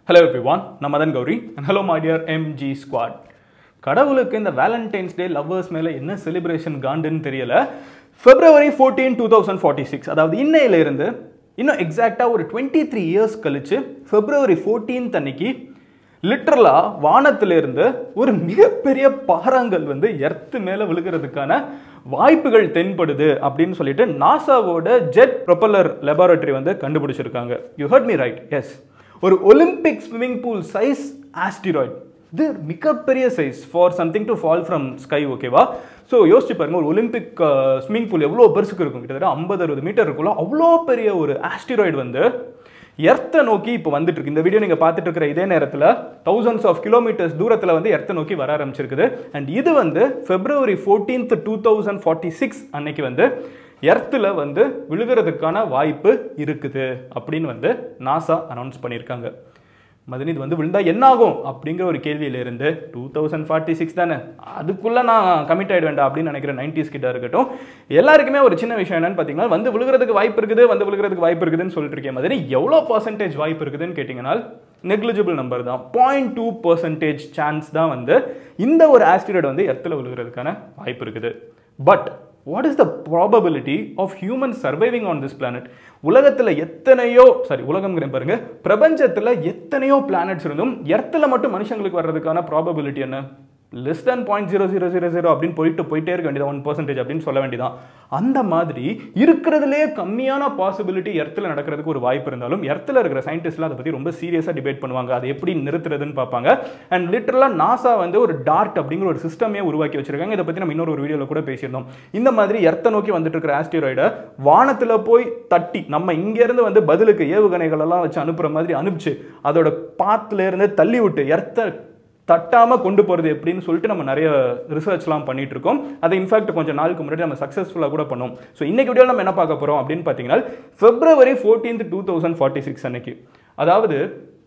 hello everyone நான் Madan Gowri and hello my dear MG squad கடவுளுக்கு இந்த வேலண்டைன்ஸ் டே லவ்வர்ஸ் மேலே என்ன செலிப்ரேஷன் காண்டுன்னு தெரியல February fourteen two thousand forty six அதாவது இன்னையிலிருந்து இன்னும் எக்ஸாக்டாக ஒரு டுவெண்ட்டி த்ரீ இயர்ஸ் கழிச்சு பிப்ரவரி ஃபோர்டீன்த் அன்னைக்கு லிட்ரலாக வானத்திலிருந்து ஒரு மிகப்பெரிய பாறாங்கல் வந்து எர்த்து மேலே விழுகிறதுக்கான வாய்ப்புகள் தென்படுது அப்படின்னு சொல்லிட்டு நாசாவோட ஜெட் ப்ரொப்பல்லர் லெபார்டரி வந்து கண்டுபிடிச்சிருக்காங்க you hurt me right yes ஒரு Olympic swimming pool size asteroid இது மிகப்பெரிய size for something to fall from sky ஓகேவா ஸோ யோசிச்சு பாருங்க ஒரு ஒலிம்பிக் ஸ்விம்மிங் பூல் எவ்வளோ பெருசுக்கு இருக்கும் கிட்டத்தட்ட ஐம்பது அறுபது மீட்டர் இருக்குல்ல அவ்வளோ பெரிய ஒரு ஆஸ்டிராய்டு வந்து எர்த்தை நோக்கி இப்போ வந்துட்டு இருக்கு இந்த வீடியோ நீங்கள் பார்த்துட்டு இருக்கிற இதே நேரத்தில் தௌசண்ட்ஸ் ஆஃப் கிலோமீட்டர்ஸ் தூரத்தில் வந்து எர்த்தை நோக்கி வர ஆரம்பிச்சிருக்குது அண்ட் இது வந்து February fourteenth two thousand forty six அன்னைக்கு வந்து எர்த்தில் வந்து விழுகிறதுக்கான வாய்ப்பு இருக்குது அப்படின்னு வந்து நாசா அனௌன்ஸ் பண்ணியிருக்காங்க மதனி இது வந்து விழுந்தா என்ன ஆகும் அப்படிங்கிற ஒரு கேள்வியிலிருந்து டூ தௌசண்ட் ஃபார்ட்டி சிக்ஸ் தானே அதுக்குள்ளே நான் கமிட் ஆகிட வேண்டாம் அப்படின்னு நினைக்கிறேன் நைன்டிஸ் கிட்ட இருக்கட்டும் எல்லாருக்குமே ஒரு சின்ன விஷயம் என்னன்னு பார்த்தீங்கன்னா வந்து விழுகிறதுக்கு வாய்ப்பு இருக்குது வந்து விழுகிறதுக்கு வாய்ப்பு இருக்குதுன்னு சொல்லிட்டு இருக்கேன் மதனி எவ்வளோ பர்சன்டேஜ் வாய்ப்பு இருக்குதுன்னு கேட்டிங்கன்னா நெக்லிஜிபிள் நம்பர் தான் பாயிண்ட் டூ பர்சன்டேஜ் சான்ஸ் தான் வந்து இந்த ஒரு ஆஸ்டிராய்டு வந்து எர்த்தில் விழுகிறதுக்கான வாய்ப்பு இருக்குது but what is the probability of human surviving on this planet உலகத்தில் எத்தனையோ சாரி உலகம் பாருங்க பிரபஞ்சத்தில் எத்தனையோ பிளானட்ஸ் இருந்தும் எர்த்தில் மட்டும் மனுஷங்களுக்கு வர்றதுக்கான ப்ராபபிலிட்டி என்ன less than point zero zero zero zero அப்படின்னு போயிட்டு போயிட்டே இருக்க வேண்டியது ஒன் பர்சன்டேஜ் அப்படின்னு சொல்ல வேண்டியதான் அந்த மாதிரி இருக்கிறதுலே கம்மியான பாசிபிலிட்டி எர்த்தில் நடக்கிறதுக்கு ஒரு வாய்ப்பு இருந்தாலும் எர்த்தில் இருக்கிற சயின்டிஸ்ட்லாம் அதை பற்றி ரொம்ப சீரியஸாக டிபேட் பண்ணுவாங்க அதை எப்படி நிறுத்துறதுன்னு பார்ப்பாங்க அண்ட் லிட்டரலாக நாசா வந்து ஒரு டார்ட் அப்படிங்கிற ஒரு சிஸ்டமே உருவாக்கி வச்சிருக்காங்க இதை பற்றி நம்ம இன்னொரு ஒரு வீடியோவில் கூட பேசியிருந்தோம் இந்த மாதிரி எர்த்தை நோக்கி வந்துட்டு இருக்கிற ஆஸ்டிராய்டை வானத்தில் போய் தட்டி நம்ம இங்கேருந்து வந்து பதிலுக்கு ஏவுகணைகள் எல்லாம் வச்சு அனுப்புகிற மாதிரி அனுப்பிச்சு அதோட பாத்துல இருந்து தள்ளி விட்டு எர்த்தை தட்டாமல் கொண்டு போகிறது எப்படின்னு சொல்லிட்டு நம்ம நிறைய ரிசர்ச்லாம் பண்ணிட்டு இருக்கோம் அதை இன்ஃபேக்ட் கொஞ்சம் நாளுக்கு முன்னாடி நம்ம சக்ஸஸ்ஃபுல்லாக கூட பண்ணோம் ஸோ இன்னைக்கு வீடியோவில் நம்ம என்ன பார்க்க போகிறோம் அப்படின்னு பார்த்தீங்கன்னா February fourteenth two thousand forty six அன்னைக்கு அதாவது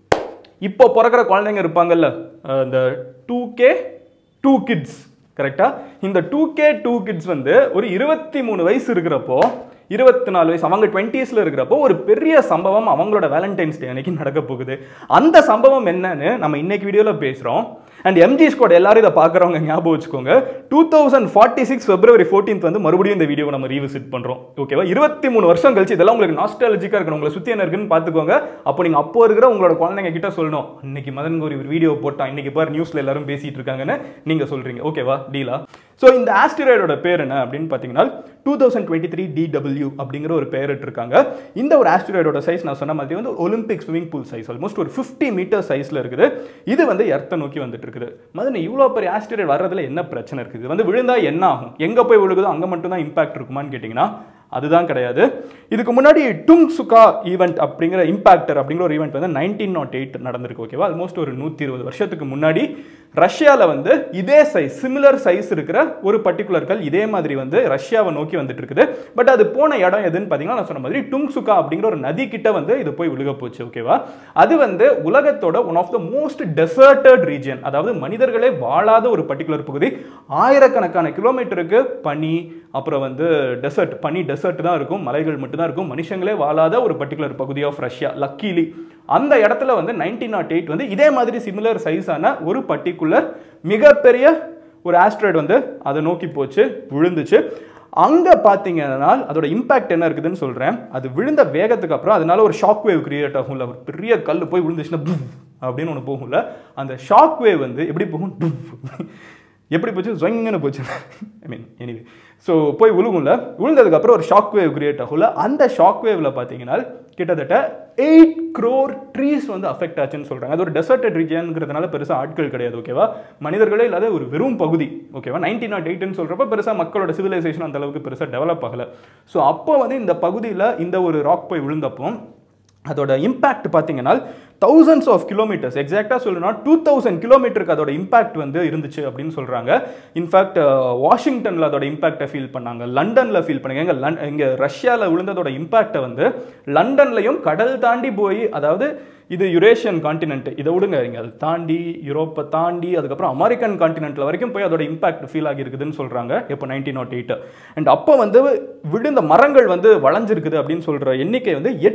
இப்போ பிறக்கிற குழந்தைங்க இருப்பாங்கல்ல இந்த டூ கே டூ கிட்ஸ் கரெக்டாக இந்த டூ கே டூ கிட்ஸ் வந்து ஒரு இருபத்தி மூணு வயசு இருக்கிறப்போ இருபத்தி நாலு வயசு அவங்க டுவெண்ட்டீஸில் இருக்கிறப்போ ஒரு பெரிய சம்பவம் அவங்களோட வேலண்டைன்ஸ் டே அன்னைக்கு நடக்க போகுது அந்த சம்பவம் என்னன்னு நம்ம இன்னைக்கு வீடியோவில் பேசுகிறோம் அண்ட் எம்ஜி ஸ்குவாட் எல்லாரும் இதை பார்க்குறவங்க ஞாபகம் வச்சுக்கோங்க two thousand forty six February fourteenth வந்து மறுபடியும் இந்த வீடியோ நம்ம ரீவிசிட் பண்ணுறோம் ஓகேவா இருபத்தி மூணு வருஷம் கழிச்சு இதெல்லாம் உங்களுக்கு நாஸ்டாலஜிக்காக இருக்கணும் உங்களை சுற்றி என்ன இருக்குன்னு பார்த்துக்கோங்க அப்போ நீங்கள் அப்போ இருக்கிற உங்களோட குழந்தைங்க கிட்ட சொல்லணும் இன்னைக்கு மதன் ஒரு வீடியோ போட்டான் இன்னைக்கு பாரு நியூஸில் எல்லாரும் பேசிட்டு இருக்காங்கன்னு நீங்கள் சொல்கிறீங்க ஓகேவா டீலா ஸோ இந்த ஆஸ்டிராய்டோட பேர் என்ன அப்படின்னு பார்த்தீங்கன்னா two thousand twenty three DW அப்படிங்கிற ஒரு பேர் இருக்காங்க இந்த ஒரு ஆஸ்டிராய்டோட சைஸ் நான் சொன்ன மாதிரி வந்து Olympic swimming pool size almost ஒரு ஃபிஃப்டி மீட்டர் சைஸில் இருக்குது இது வந்து எர்த்தை நோக்கி வந்துட்டு இருக்குது மதன் இவ்வளோ பெரிய ஆஸ்டிராய்டு வர்றதுல என்ன பிரச்சனை இருக்குது இது வந்து விழுந்தா என்ன ஆகும் எங்கே போய் விழுகுதோ அங்கே மட்டும் தான் இம்பாக்ட் இருக்குமான்னு கேட்டிங்கன்னா அதுதான் கிடையாது இதுக்கு முன்னாடி டுங் சுகா ஈவெண்ட் அப்படிங்கிற இம்பாக்டர் அப்படிங்கிற ஒரு ஈவெண்ட் வந்து நைன்டீன் நாட் எயிட் நடந்திருக்கு ஓகேவா ஆல்மோஸ்ட் ஒரு நூற்றி இருபது வருஷத்துக்கு முன்னாடி ரஷ்யாவில் வந்து இதே சைஸ் சிமிலர் சைஸ் இருக்கிற ஒரு பர்டிகுலர் கல் இதே மாதிரி வந்து ரஷ்யாவை நோக்கி வந்துட்டு இருக்குது பட் அது போன இடம் எதுன்னு பார்த்தீங்கன்னா நான் சொன்ன மாதிரி டுங் சுகா அப்படிங்கிற ஒரு நதி கிட்ட வந்து இது போய் விழுக போச்சு ஓகேவா அது வந்து உலகத்தோட one of the most deserted region அதாவது மனிதர்களே வாழாத ஒரு பர்டிகுலர் பகுதி ஆயிரக்கணக்கான கிலோமீட்டருக்கு பனி அப்புறம் வந்து டெசர்ட் பனி டெசர்ட் தான் இருக்கும் மலைகள் மட்டும்தான் இருக்கும் மனுஷங்களே வாழாத ஒரு பர்டிகுலர் பகுதி ஆஃப் ரஷ்யா லக்கீலி அந்த இடத்துல வந்து நைன்டீன் நாட் எயிட் வந்து இதே மாதிரி சிமிலர் சைஸான ஒரு பர்டிகுலர் மிகப்பெரிய ஒரு ஆஸ்ட்ராய்டு வந்து அதை நோக்கி போச்சு விழுந்துச்சு அங்கே பார்த்தீங்கன்னா அதோட இம்பாக்ட் என்ன இருக்குதுன்னு சொல்கிறேன் அது விழுந்த வேகத்துக்கு அப்புறம் அதனால ஒரு ஷாக் வேவ் கிரியேட் ஆகும்ல ஒரு பெரிய கல் போய் விழுந்துச்சுன்னா புஃப் அப்படின்னு ஒன்று போகும்ல அந்த ஷாக் வேவ் வந்து எப்படி போகும் புஃப் எப்படி போச்சு ஜொங்கன்னு போச்சு ஐ மீன் எனிவே ஸோ போய் விழுகும்ல விழுந்ததுக்கப்புறம் ஒரு ஷாக் வேவ் கிரியேட் ஆகும்ல அந்த ஷாக் வேவில் பார்த்தீங்கன்னா கிட்டத்தட்ட எயிட் க்ரோர் ட்ரீஸ் வந்து அஃபெக்ட் ஆச்சுன்னு சொல்கிறாங்க அது ஒரு டெசர்டட் ரீஜனுங்கிறதுனால பெருசாக ஆட்கள் கிடையாது ஓகேவா மனிதர்களே இல்லாத ஒரு வெறும் பகுதி ஓகேவா நைன்டீன் நாட் எயிட்னு சொல்கிறப்ப பெருசாக மக்களோட சிவிலைசேஷன் அந்த அளவுக்கு பெருசாக டெவலப் ஆகலை ஸோ அப்போ வந்து இந்த பகுதியில் இந்த ஒரு ராக் போய் விழுந்தப்போ அதோட இம்பேக்ட் பார்த்தீங்கன்னா தௌசண்ட்ஸ் ஆஃப் கிலோமீட்டர்ஸ் எக்ஸாக்டாக சொல்லணும்னா டூ தௌசண்ட் கிலோமீட்டருக்கு அதோட இம்பாக்ட் வந்து இருந்துச்சு அப்படின்னு சொல்கிறாங்க இன்ஃபேக்ட் வாஷிங்டனில் அதோட இம்பாக்டை ஃபீல் பண்ணாங்க லண்டனில் ஃபீல் பண்ணாங்க எங்க லன் இங்கே ரஷ்யாவில் விழுந்ததோட இம்பாக்டை வந்து லண்டன்லையும் கடல் தாண்டி போய் அதாவது இது யுரேஷியன் காண்டினென்ட் இதை விடுங்க இங்கே அது தாண்டி யூரோப்பை தாண்டி அதுக்கப்புறம் அமெரிக்கன் காண்டினென்ட்ல வரைக்கும் போய் அதோட இம்பாக்ட் ஃபீல் ஆகியிருக்குதுன்னு சொல்கிறாங்க இப்போ நைன்டீன் நாட் எயிட் அண்ட் அப்போ வந்து விழுந்த மரங்கள் வந்து வளைஞ்சிருக்குது அப்படின்னு சொல்கிற எண்ணிக்கை வந்து எட்டு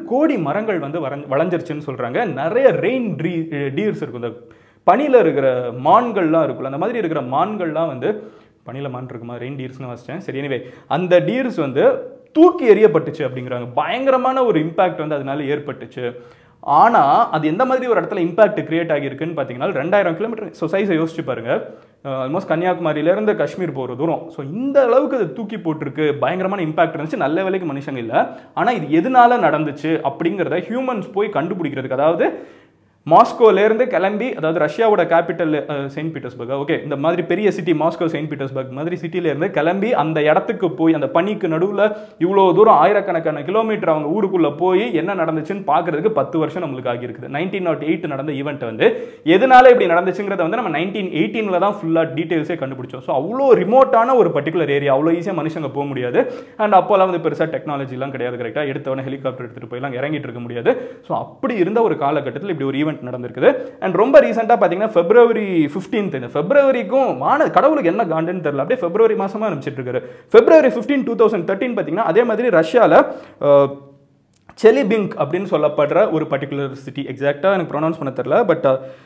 கோடி மரங்கள் வந்து வரைஞ்ச வளைஞ்சிருச்சுன்னு சொல்கிறாங்க நிறைய ரெயின் ட்ரீ டீர்ஸ் இருக்கும் இந்த பனியில் இருக்கிற மான்கள்லாம் இருக்குல்ல அந்த மாதிரி இருக்கிற மான்கள்லாம் வந்து பனியில் மான் இருக்குமா ரெயின் டீர்ஸ்னு வச்சிட்டேன் சரி எனிவே அந்த டீர்ஸ் வந்து தூக்கி எறியப்பட்டுச்சு அப்படிங்கிறாங்க பயங்கரமான ஒரு இம்பாக்ட் வந்து அதனால ஏற்பட்டுச்சு ஆனால் அது எந்த மாதிரி ஒரு இடத்துல இம்பாக்ட் கிரியேட் ஆகியிருக்குன்னு பார்த்தீங்கன்னா ரெண்டாயிரம் கிலோமீட்டர் ஸோ சைஸை யோசிச்சு பாருங்க ஆல்மோஸ்ட் கன்னியாகுமரியிலேருந்து காஷ்மீர் போகிற தூரம் ஸோ இந்த அளவுக்கு அது தூக்கி போட்டிருக்கு பயங்கரமான இம்பாக்ட் இருந்துச்சு நல்ல வேலைக்கு மனுஷங்க இல்லை ஆனால் இது எதனால நடந்துச்சு அப்படிங்கிறத ஹியூமன்ஸ் போய் கண்டுபிடிக்கிறதுக்கு அதாவது மாஸ்கோலேருந்து கிளம்பி அதாவது ரஷ்யாவோட கேபிட்டல் செயின்ட் பீட்டர்ஸ்பர்க் ஓகே இந்த மாதிரி பெரிய சிட்டி மாஸ்கோ செயின்ட் பீட்டர்ஸ்பர்க் மாதிரி சிட்டிலேருந்து கிளம்பி அந்த இடத்துக்கு போய் அந்த பனிக்கு நடுவில் இவ்வளோ தூரம் ஆயிரக்கணக்கான கிலோமீட்டர் அவங்க ஊருக்குள்ளே போய் என்ன நடந்துச்சுன்னு பார்க்கறதுக்கு பத்து வருஷம் நம்மளுக்கு ஆகியிருக்குது நைன்டீன் நாட் எயிட் நடந்த ஈவெண்ட் வந்து எதனால இப்படி நடந்துச்சுங்கிறத வந்து நம்ம நைன்டீன் எயிட்டீனில் தான் ஃபுல்லாக டீட்டெயில்ஸே கண்டுபிடிச்சோம் ஸோ அவ்வளோ ரிமோட்டான ஒரு பர்டிகுலர் ஏரியா அவ்வளோ ஈஸியாக மனுஷங்க போக முடியாது அண்ட் அப்போல்லாம் வந்து பெருசாக டெக்னாலஜிலாம் கிடையாது கரெக்டாக எடுத்தவொடனே ஹெலிகாப்டர் எடுத்துகிட்டு போயெல்லாம் இறங்கிட்டு இருக்க முடியாது ஸோ அப்படி இருந்த ஒரு காலகட்டத்தில் இப்படி ஒரு ஈவெண்ட் நடந்திருக்குது அண்ட் ரொம்ப ரீசெண்டாக பார்த்தீங்கன்னா பிப்ரவரி ஃபிஃப்டீன்த் இந்த பிப்ரவரிக்கும் வான கடவுளுக்கு என்ன காண்டுன்னு தெரியல அப்படியே பிப்ரவரி மாசமா அனுப்பிச்சிட்டு இருக்காரு February fifteen two thousand thirteen பார்த்தீங்கன்னா அதே மாதிரி ரஷ்யாவில் செலிபிங்க் அப்படின்னு சொல்லப்படுற ஒரு பர்டிகுலர் சிட்டி எக்ஸாக்டாக எனக்கு ப்ரொனவுன்ஸ் பண்ண தெரில பட்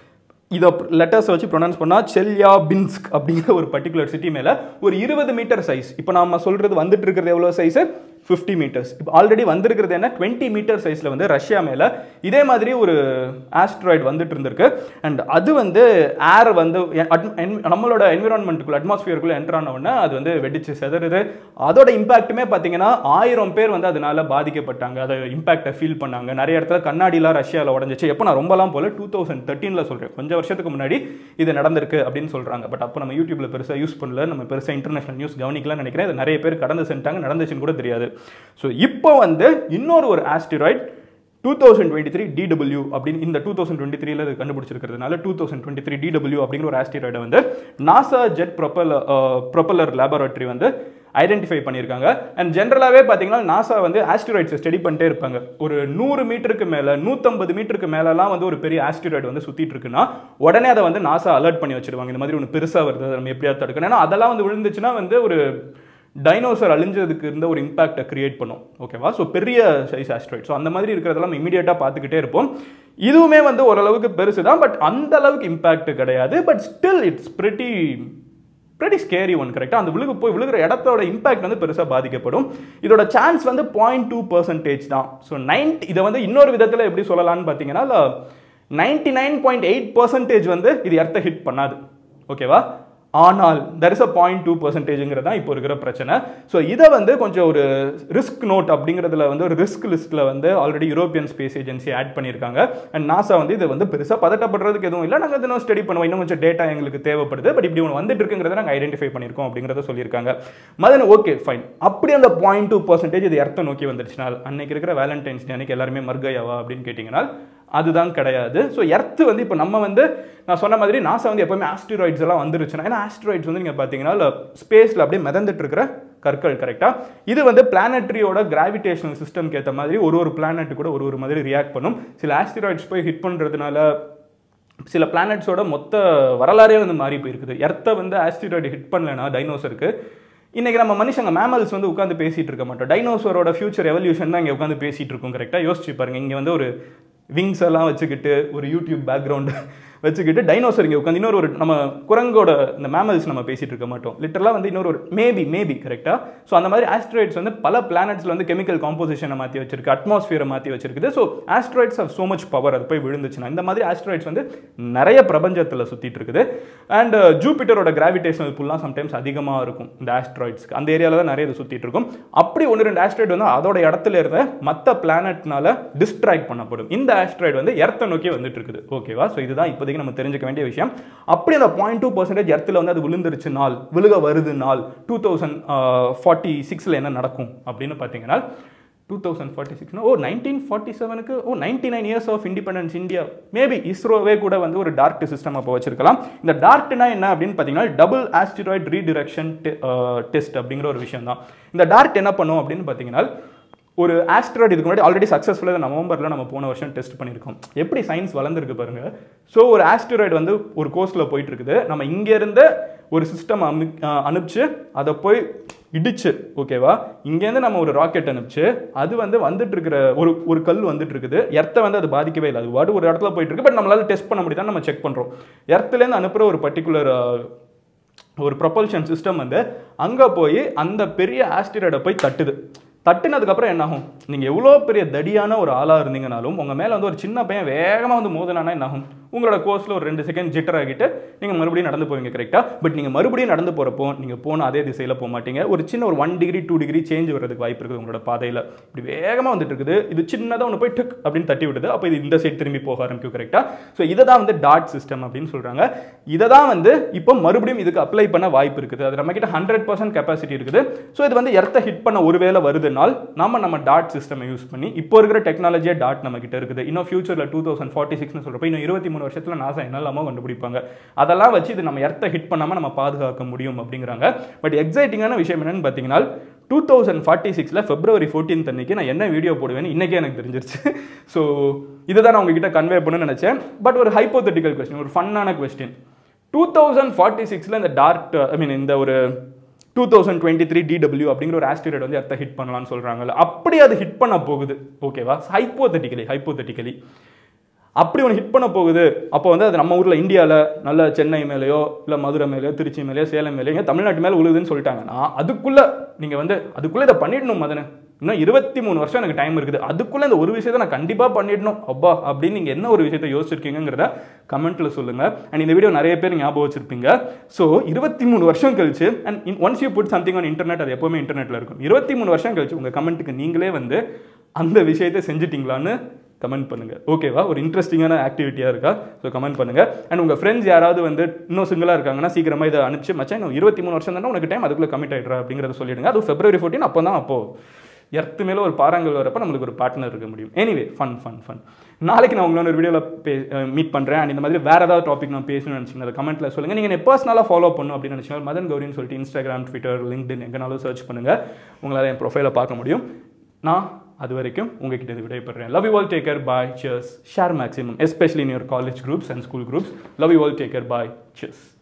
இதை லெட்டர்ஸ் வச்சு ப்ரொனவுன்ஸ் பண்ணால் செல்யா பின்ஸ்க் அப்படிங்கிற ஒரு பர்டிகுலர் சிட்டி மேலே ஒரு இருபது மீட்டர் சைஸ் இப்போ நாம சொல்கிறது வந்துட்டு இருக்கிறது எவ்வளோ சைஸு ஃபிஃப்டி மீட்டர்ஸ் இப்போ ஆல்ரெடி வந்திருக்கிறது என்ன டுவெண்ட்டி மீட்டர் சைஸில் வந்து ரஷ்யா மேலே இதே மாதிரி ஒரு ஆஸ்ட்ராய்டு வந்துட்டு இருந்திருக்கு அண்ட் அது வந்து ஏர் வந்து எ- அட்- என்- நம்மளோட என்விரான்மெண்ட்டுக்குள்ள அட்மாஸ்பியருக்குள்ள என்டர் ஆன உடனே அது வந்து வெடிச்சு செதறுது அதோட இம்பாக்ட்டுமே பார்த்தீங்கன்னா ஆயிரம் பேர் வந்து அதனால பாதிக்கப்பட்டாங்க அதை இம்பாக்டை ஃபீல் பண்ணாங்க நிறைய இடத்துல கண்ணாடிலாம் ரஷ்யாவில் உடஞ்சிச்சு எப்போ நான் ரொம்பலாம் போல டூ தௌசண்ட் தேர்ட்டீனில் சொல்கிறேன் கொஞ்சம் வருஷத்துக்கு முன்னாடி இது நடந்திருக்கு அப்படின்னு சொல்கிறாங்க பட் அப்போ நம்ம யூடியூப்ல பெருசாக யூஸ் பண்ணல நம்ம பெருசாக இன்டர்நேஷனல் நியூஸ் கவனிக்கலாம்னு நினைக்கிறேன் இது நிறைய பேர் கடந்து சென்றாங்க நடந்துச்சுன்னு கூட தெரியாது ஸோ இப்போ வந்து இன்னொரு ஒரு asteroid two thousand twenty three DW அப்படின்னு இந்த டூ தௌசண்ட் டுவெண்ட்டி த்ரீல இது கண்டுபிடிச்சிருக்கிறதுனால two thousand twenty three DW அப்படிங்கிற ஒரு ஆஸ்டிராய்டை வந்து NASA jet propel propeller laboratory வந்து ஐடென்டிஃபை பண்ணியிருக்காங்க அண்ட் ஜென்ரலாகவே பார்த்தீங்கன்னா நாசா வந்து ஆஸ்டிராய்ட்ஸை ஸ்டடி பண்ணிட்டே இருப்பாங்க ஒரு நூறு மீட்டருக்கு மேலே நூற்றம்பது மீட்டருக்கு மேலெலாம் வந்து ஒரு பெரிய ஆஸ்டிராய்டு வந்து சுற்றிட்டு இருக்குன்னா உடனே அதை வந்து நாசா அலர்ட் பண்ணி வச்சிருவாங்க இந்த மாதிரி ஒன்று பெருசாக வருது அதை நம்ம எப்படியாவது தடுக்கணும் ஏன்னா அதெல்லாம் வந்து விழுந்துச்சுன்னா வந்து ஒரு டைனோசர் அழிஞ்சதுக்கு இருந்த ஒரு இம்பாக்டை கிரியேட் பண்ணும் ஓகேவா ஸோ பெரிய சைஸ் ஆஸ்ட்ராய்ட் ஸோ அந்த மாதிரி இருக்கிறதெல்லாம் இமீடியட்டாக பார்த்துக்கிட்டே இருப்போம் இதுவுமே வந்து ஓரளவுக்கு பெருசு தான் பட் அந்த அளவுக்கு இம்பாக்ட் கிடையாது but still it's pretty pretty scary one கரெக்டாக அந்த விழுகு போய் விழுகிற இடத்தோட இம்பாக்ட் வந்து பெருசாக பாதிக்கப்படும் இதோட சான்ஸ் வந்து பாயிண்ட் டூ பர்சன்டேஜ் தான் ஸோ நைன்டி இதை வந்து இன்னொரு விதத்தில் எப்படி சொல்லலாம்னு பார்த்தீங்கன்னா ninety nine point eight percentage வந்து இது எர்த்தை ஹிட் பண்ணாது ஓகேவா ஆனால் there is a point two பர்சன்டேஜுங்கிறது தான் இப்போ இருக்கிற பிரச்சனை ஸோ இதை வந்து கொஞ்சம் ஒரு ரிஸ்க் நோட் அப்படிங்கிறதுல வந்து ஒரு ரிஸ்க் லிஸ்ட்டில் வந்து already European space agency add பண்ணியிருக்காங்க அண்ட் நாசா வந்து இது வந்து பெருசாக பதட்டப்படுறதுக்கு எதுவும் இல்லை நாங்கள் இன்னும் ஸ்டடி பண்ணுவோம் இன்னும் கொஞ்சம் டேட்டா எங்களுக்கு தேவைப்படுது பட் இப்படி ஒன்று வந்துட்டு இருக்குங்கிறத நாங்கள் ஐடென்டிஃபை பண்ணியிருக்கோம் அப்படிங்கிறத சொல்லியிருக்காங்க மதன் ஓகே ஃபைன் அப்படி அந்த பாயிண்ட் டூ பர்சன்டேஜ் இது எர்த்தை நோக்கி வந்துருச்சுனால் அன்னைக்கு இருக்கிற வேலண்டைன்ஸ் டே அன்னைக்கு எல்லாருமே மர்கையாவா அப்படின்னு கேட்டிங்கன்னா அதுதான் கிடையாது ஸோ எர்த்து வந்து இப்போ நம்ம வந்து நான் சொன்ன மாதிரி நாசா வந்து எப்பவுமே ஆஸ்டிராய்ட்ஸ் எல்லாம் வந்துருச்சுன்னா ஏன்னா ஆஸ்டிராய்ட்ஸ் வந்து நீங்கள் பார்த்தீங்கன்னா ஸ்பேஸில் அப்படியே மிதந்துட்டு இருக்கிற கற்கள் கரெக்டாக இது வந்து பிளானட்ரியோட கிராவிடேஷனல் சிஸ்டம்க்கு ஏற்ற மாதிரி ஒரு ஒரு பிளானட் கூட ஒரு ஒரு மாதிரி ரியாக்ட் பண்ணும் சில ஆஸ்டிராய்ட்ஸ் போய் ஹிட் பண்ணுறதுனால சில பிளானட்ஸோட மொத்த வரலாறே வந்து மாறி போயிருக்குது எர்த்தை வந்து ஆஸ்டிராய்டு ஹிட் பண்ணலனா டைனோசருக்கு இன்னைக்கு நம்ம மனுஷங்க மேமல்ஸ் வந்து உட்காந்து பேசிட்டு இருக்க மாட்டோம் டைனோசரோட ஃபியூச்சர் எவல்யூஷன் தான் இங்கே உட்காந்து பேசிட்டு இருக்கோம் கரெக்டாக யோசிச்சு பாருங்க இங்கே வந்து ஒரு விங்ஸ் எல்லாம் வச்சுக்கிட்டு ஒரு யூடியூப் பேக்ரவுண்டு வச்சுக்கிட்டு டைனோசர் இங்கே உட்காந்து இன்னொரு ஒரு நம்ம குரங்கோட இந்த மேமல்ஸ் நம்ம பேசிட்டு இருக்க மாட்டோம் லிட்டரலாக வந்து இன்னொரு ஒரு மேபி மேபி கரெக்டாக ஸோ அந்த மாதிரி ஆஸ்ட்ராய்ட்ஸ் வந்து பல பிளானட்ஸில் வந்து கெமிக்கல் காம்போசிஷனை மாற்றி வச்சிருக்கு அட்மாஸ்பியரை மாற்றி வச்சிருக்குது so asteroids of so much power அது போய் விழுந்துச்சுன்னா இந்த மாதிரி ஆஸ்ட்ராய்ட்ஸ் வந்து நிறைய பிரபஞ்சத்தில் சுற்றிட்டு இருக்குது அண்ட் ஜூபிட்டரோட கிராவிடேஷனல் புல்லாம் சம்டைம்ஸ் அதிகமாக இருக்கும் இந்த ஆஸ்ட்ராய்ட்ஸ்க்கு அந்த ஏரியாவில் தான் நிறைய இது சுற்றிட்டு இருக்கும் அப்படி ஒன்று ரெண்டு ஆஸ்ட்ராய்டு வந்து அதோட இடத்துல இருந்த மற்ற பிளானட்னால டிஸ்ட்ராக்ட் பண்ணப்படும் இந்த ஆஸ்ட்ராய்டு வந்து எர்த்தை நோக்கி வந்துட்டு இருக்குது ஓகேவா ஸோ இதுதான் இப்போதைக்கு நம்ம தெரிஞ்சுக்க வேண்டிய விஷயம் அப்படி அந்த பாயிண்ட் டூ பர்சன்டேஜ் எர்த்தில் வந்து அது விழுந்துருச்சு நாள் விழுக வருது நாள் டூ தௌசண்ட் ஃபார்ட்டி சிக்ஸில் என்ன நடக்கும் அப்படின்னு பார்த்தீங்கன்னா டூ தௌசண்ட் ஃபார்ட்டி சிக்ஸ்னா ஓ நைன்டீன் ஃபார்ட்டி செவனுக்கு oh ninety nine years of independence India maybe இஸ்ரோவே கூட வந்து ஒரு டார்க் சிஸ்டம் அப்போ வச்சிருக்கலாம் இந்த டார்க்னா என்ன அப்படின்னு பார்த்தீங்கன்னா டபுள் ஆஸ்டிராய்ட் ரீடிரெக்ஷன் டெஸ்ட் அப்படிங்கிற ஒரு விஷயம் தான் இந்த டார்க் என்ன பண்ணும் அப்படின்னு பார்த்தீங்கன்னா ஒரு ஆஸ்ட்ராய்டு இதுக்கு முன்னாடி ஆல்ரெடி சக்ஸஸ்ஃபுல்லாக நவம்பரில் நம்ம போன வருஷம் டெஸ்ட் பண்ணியிருக்கோம் எப்படி சயின்ஸ் வளர்ந்துருக்கு பாருங்க ஸோ ஒரு ஆஸ்ட்ராய்டு வந்து ஒரு கோர்ஸில் போயிட்டு இருக்குது நம்ம இங்கேருந்து ஒரு சிஸ்டம் அனு அஹ் அனுப்பிச்சு அதை போய் இடிச்சு ஓகேவா இங்கேருந்து நம்ம ஒரு ராக்கெட் அனுப்பிச்சு அது வந்து வந்துட்டு இருக்கிற ஒரு ஒரு கல் வந்துட்டு இருக்குது எர்த்தை வந்து அது பாதிக்கவே இல்லை அது பாட்டு ஒரு இடத்துல போயிட்டு இருக்கு பட் நம்மளால டெஸ்ட் பண்ண முடியுதான் நம்ம செக் பண்ணுறோம் எர்த்துலேருந்து அனுப்புகிற ஒரு பர்டிகுலர் ஒரு ப்ரொபல்ஷன் சிஸ்டம் வந்து அங்கே போய் அந்த பெரிய ஆஸ்டிராய்டை போய் தட்டுது தட்டுனதுக்கப்புறம் என்ன ஆகும் நீங்கள் எவ்வளோ பெரிய தடியான ஒரு ஆளாக இருந்தீங்கனாலும் உங்கள் மேலே வந்து ஒரு சின்ன பையன் வேகமாக வந்து மோதினானா என்ன ஆகும் உங்களோட கோர்ஸில் ஒரு ரெண்டு செகண்ட் ஜிட்டர் ஆகிட்டு நீங்கள் மறுபடியும் நடந்து போவீங்க கரெக்டாக பட் நீங்கள் மறுபடியும் நடந்து போகிறப்போ நீங்கள் போன அதே திசையில் போக மாட்டீங்க ஒரு சின்ன ஒரு one degree two degree change வரதுக்கு வாய்ப்பு இருக்குது உங்களோட பாதையில் இப்படி வேகமாக வந்துட்டு இருக்குது இது சின்னதாக ஒன்று போய் டக் அப்படின்னு தட்டி விடுது அப்போ இது இந்த சைடு திரும்பி போக ஆரம்பிக்கும் கரெக்டாக ஸோ இதை தான் வந்து டாட் சிஸ்டம் அப்படின்னு சொல்கிறாங்க இதை தான் வந்து இப்போ மறுபடியும் இதுக்கு அப்ளை பண்ண வாய்ப்பு இருக்குது அது நம்மக்கிட்ட ஹண்ட்ரட் பர்சன்ட் கெப்பாசிட்டி இருக்குது ஸோ இது வந்து எர்த்தை ஹிட் பண்ண ஒருவேளை வருதுனால் நம்ம நம்ம டாட் சிஸ்டம் யூஸ் பண்ணி இப்போ இருக்கிற டெக்னாலஜியே டாட் நம்ம கிட்ட இருக்குது இன்னும் ஃபியூச்சரில் டூ தௌசண்ட் ஃபார்ட்டி சிக்ஸ்னு சொல்கிறப்ப இன்னும் இருபத்தி மூணு வருஷத்தில் நாசா என்னெல்லாமோ கண்டுபிடிப்பாங்க அதெல்லாம் வச்சு இது நம்ம எர்த்தை ஹிட் பண்ணாமல் நம்ம பாதுகாக்க முடியும் அப்படிங்கிறாங்க பட் எக்ஸைட்டிங்கான விஷயம் என்னன்னு பார்த்தீங்கன்னா டூ தௌசண்ட் ஃபார்ட்டி சிக்ஸில் ஃபெப்ரவரி ஃபோர்டீன்த் அன்னைக்கு நான் என்ன வீடியோ போடுவேன்னு இன்றைக்கே எனக்கு தெரிஞ்சிருச்சு ஸோ இதை தான் நான் உங்ககிட்ட கன்வே பண்ணணும்னு நினச்சேன் பட் ஒரு ஹைப்போதட்டிக்கல் கொஸ்டின் ஒரு ஃபன்னான கொஸ்டின் டூ தௌசண்ட் ஃபார்ட்டி சிக்ஸில் இந்த டார்ட் ஐ மீன் இந்த ஒரு two thousand twenty three DW அப்படிங்கிற ஒரு ஆஸ்டிராய்டு வந்து எர்த்தை ஹிட் பண்ணலாம்னு சொல்கிறாங்கல்ல அப்படி அது ஹிட் பண்ண போகுது ஓகேவா ஹைப்போதட்டிக்கலி ஹைப்போதட்டிக்கலி அப்படி ஒன்று ஹிட் பண்ண போகுது அப்போ வந்து அது நம்ம ஊரில் இந்தியாவில் நல்ல சென்னை மேலேயோ இல்லை மதுரை மேலேயோ திருச்சி மேலேயோ சேலம் மேலேயோ இங்க தமிழ்நாட்டு மேலே உழுதுன்னு சொல்லிட்டாங்கன்னா அதுக்குள்ளே நீங்கள் வந்து அதுக்குள்ளே இதை பண்ணிடணும் மதனு இன்னும் இருபத்தி மூணு வருஷம் எனக்கு டைம் இருக்குது அதுக்குள்ளே இந்த ஒரு விஷயத்தை நான் கண்டிப்பாக பண்ணிடணும் அப்பா அப்படின்னு நீங்கள் என்ன ஒரு விஷயத்தை யோசிச்சிருக்கீங்கிறத கமெண்ட்டில் சொல்லுங்கள் அண்ட் இந்த வீடியோ நிறைய பேர் ஞாபகம் வச்சிருப்பீங்க ஸோ இருபத்தி மூணு வருஷம் கழிச்சு and once you put something on internet அது எப்போவுமே இன்டர்நெட்டில் இருக்கும் இருபத்தி மூணு வருஷம் கழிச்சு உங்கள் கமெண்ட்டுக்கு நீங்களே வந்து அந்த விஷயத்தை செஞ்சிட்டீங்களான்னு கமெண்ட் பண்ணுங்க ஓகேவா ஒரு இன்ட்ரெஸ்டிங்கான ஆக்டிவிட்டியாக இருக்கா ஸோ கமெண்ட் பண்ணுங்க அண்ட் உங்கள் ஃப்ரெண்ட்ஸ் யாராவது வந்து இன்னும் சிங்கிளாக இருக்காங்கன்னா சீக்கிரமாக இதை அனுப்பிச்சு மச்சான் இன்னும் இருபத்தி மூணு வருஷம் தானே உனக்கு டைம் அதுக்குள்ளே கமிட் ஆகிடுறா அப்படிங்கிறத சொல்லிடுங்க அது பிப்ரவரி ஃபோர்டீன் அப்போ தான் அப்போ எர்த்து மேலே ஒரு பாறாங்கல் வரப்போ நம்மளுக்கு ஒரு பார்ட்னர் இருக்க முடியும் எனிவே ஃபன் ஃபன் ஃபன் நாளைக்கு நான் உங்களோட ஒரு வீடியோவில் பே மீட் பண்ணுறேன் அண்ட் இந்த மாதிரி வேறு ஏதாவது டாபிக் நான் பேசணும்னு நினச்சிங்கன்னா அதை கமெண்ட்டில் சொல்லுங்கள் நீங்கள் என்ன பர்சனலாக ஃபாலோ பண்ணணும் அப்படின்னு நினச்சிங்கன்னா மதன் கௌரின்னு சொல்லிட்டு இன்ஸ்டாகிராம் ட்விட்டர் லிங்க்டின் எங்கனாலும் சர்ச் பண்ணுங்கள் உங்களால் என் ப்ரொஃபைலை பார்க்க முடியும் நான் அது வரைக்கும் உங்ககிட்ட இருந்து விடைபெறேன் love you all take care bye cheers share maximum especially in your college groups and school groups love you all take care bye cheers